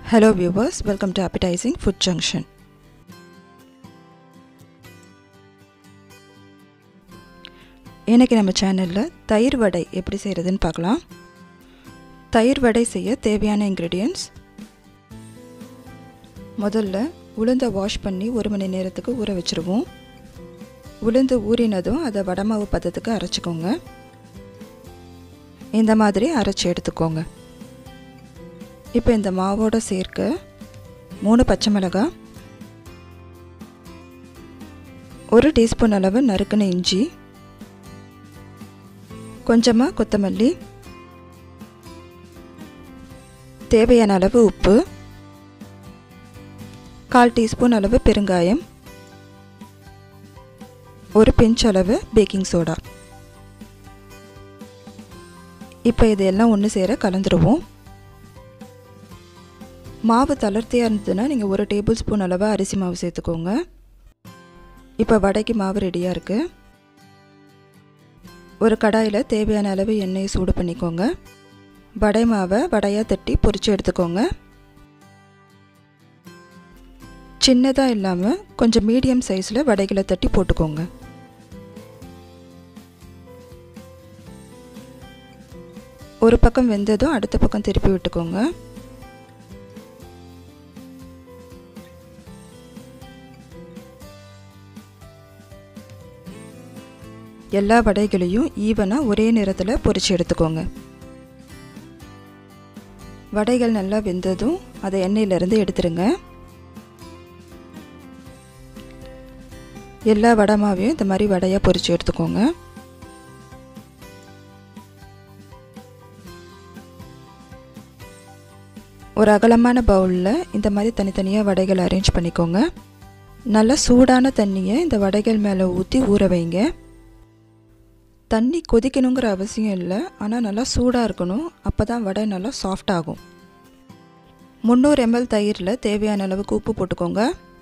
Hello viewers, welcome to Appetizing Food Junction. இன்னைக்கு நம்ம சேனலில் தயிர் வடை எப்படி செய்கிறதுன்னு பார்க்கலாம் தயிர் வடை செய்ய தேவையான இன்க்ரீடியன்ட்ஸ் முதல்ல உளுந்தை வாஷ் பண்ணி ஒரு மணி நேரத்துக்கு ஊற வச்சுருவோம் உளுந்து ஊறினதும் அதை வடமாவு பதத்துக்கு அரைச்சிக்கோங்க இந்த மாதிரி அரைச்சி எடுத்துக்கோங்க இப்போ இந்த மாவோட சேர்க்க மூணு பச்சை மிளகாய் ஒரு டீஸ்பூன் அளவு நறுக்குன இஞ்சி கொஞ்சமாக கொத்தமல்லி தேவையான அளவு உப்பு கால் டீஸ்பூன் அளவு பெருங்காயம் ஒரு பிஞ்ச் அளவு பேக்கிங் சோடா இப்போ இதையெல்லாம் ஒன்று சேர கலந்துருவோம் மாவு தளர்த்தியாக இருந்ததுன்னா நீங்கள் ஒரு டேபிள் ஸ்பூன் அளவு அரிசி மாவு சேர்த்துக்கோங்க இப்போ வடைக்கு மாவு ரெடியாக இருக்குது ஒரு கடாயில் தேவையான அளவு எண்ணெயை சூடு பண்ணிக்கோங்க வடை மாவை வடையாக தட்டி பொரித்து எடுத்துக்கோங்க சின்னதாக இல்லாமல் கொஞ்சம் மீடியம் சைஸில் வடைகளை தட்டி போட்டுக்கோங்க ஒரு பக்கம் வெந்ததும் அடுத்த பக்கம் திருப்பி விட்டுக்கோங்க எல்லா வடைகளையும் ஈவனாக ஒரே நேரத்தில் பொரித்து எடுத்துக்கோங்க வடைகள் நல்லா வெந்ததும் அதை எண்ணெயிலேருந்து எடுத்துருங்க எல்லா வடை மாவையும் இந்த மாதிரி வடையாக பொரித்து எடுத்துக்கோங்க ஒரு அகலமான பவுலில் இந்த மாதிரி தனித்தனியாக வடைகள் அரேஞ்ச் பண்ணிக்கோங்க நல்லா சூடான தண்ணியை இந்த வடைகள் மேலே ஊற்றி ஊற வைங்க தண்ணி கொதிக்கணுங்கிற அவசியம் இல்லை ஆனால் நல்லா சூடாக இருக்கணும் அப்போ தான் வடை நல்லா சாஃப்ட் ஆகும் முந்நூறு எம்எல் தயிரில் தேவையான அளவுக்கு உப்பு போட்டுக்கோங்க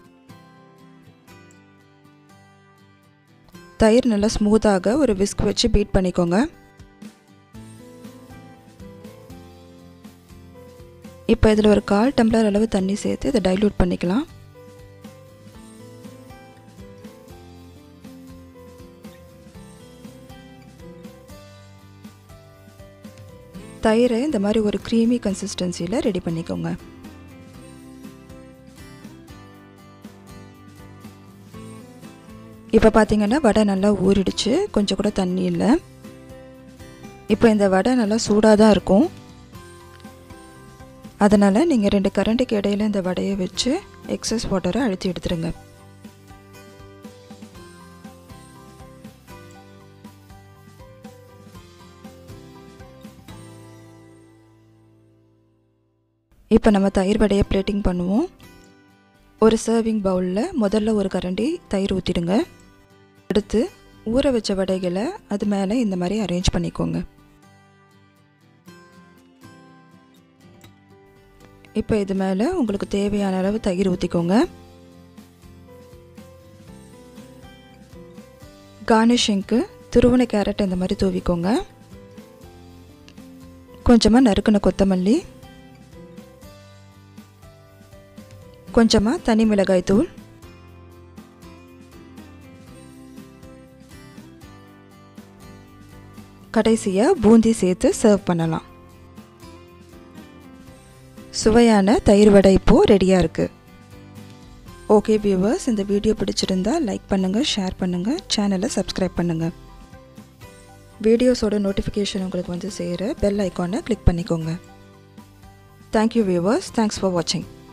தயிர் நல்லா ஸ்மூத்தாக ஒரு விஸ்க் வச்சு பீட் பண்ணிக்கோங்க இப்போ இதில் ஒரு கால் டம்ளர் அளவு தண்ணி சேர்த்து இதை டைல்யூட் பண்ணிக்கலாம் தயிரை இந்த மாதிரி ஒரு க்ரீமி கன்சிஸ்டன்சியில் ரெடி பண்ணிக்கோங்க இப்போ பார்த்தீங்கன்னா வடை நல்லா ஊறிடுச்சு கொஞ்சம் கூட தண்ணி இல்லை இப்போ இந்த வடை நல்லா சூடாக தான் இருக்கும் அதனால் நீங்கள் ரெண்டு கரண்ட்டுக்கு இடையில இந்த வடையை வச்சு எக்ஸஸ் வாட்டரை அழுத்தி எடுத்துருங்க இப்போ நம்ம தயிர் வடையை பிளேட்டிங் பண்ணுவோம் ஒரு சர்விங் பவுலில் முதல்ல ஒரு கரண்டி தயிர் ஊற்றிடுங்க அடுத்து ஊற வச்ச வடைகளை அது மேலே இந்த மாதிரி அரேஞ்ச் பண்ணிக்கோங்க இப்போ இது மேலே உங்களுக்கு தேவையான அளவு தயிர் ஊற்றிக்கோங்க கார்னிஷிங்க்கு துருவன கேரட் இந்த மாதிரி தூவிக்கோங்க கொஞ்சமாக நறுக்குன கொத்தமல்லி கொஞ்சமாக தனி மிளகாய் தூள் கடைசியாக பூந்தி சேர்த்து சர்வ் பண்ணலாம் சுவையான தயிர் வடை இப்போது ரெடியாக இருக்குது ஓகே வியூவர்ஸ் இந்த வீடியோ பிடிச்சிருந்தா லைக் பண்ணுங்கள் ஷேர் பண்ணுங்கள் சேனலை சப்ஸ்கிரைப் பண்ணுங்கள் வீடியோஸோட நோட்டிஃபிகேஷன் உங்களுக்கு வந்து சேர பெல் ஐக்கானை கிளிக் பண்ணிக்கோங்க தேங்க்யூ வியூவர்ஸ் தேங்க்ஸ் ஃபார் வாட்சிங்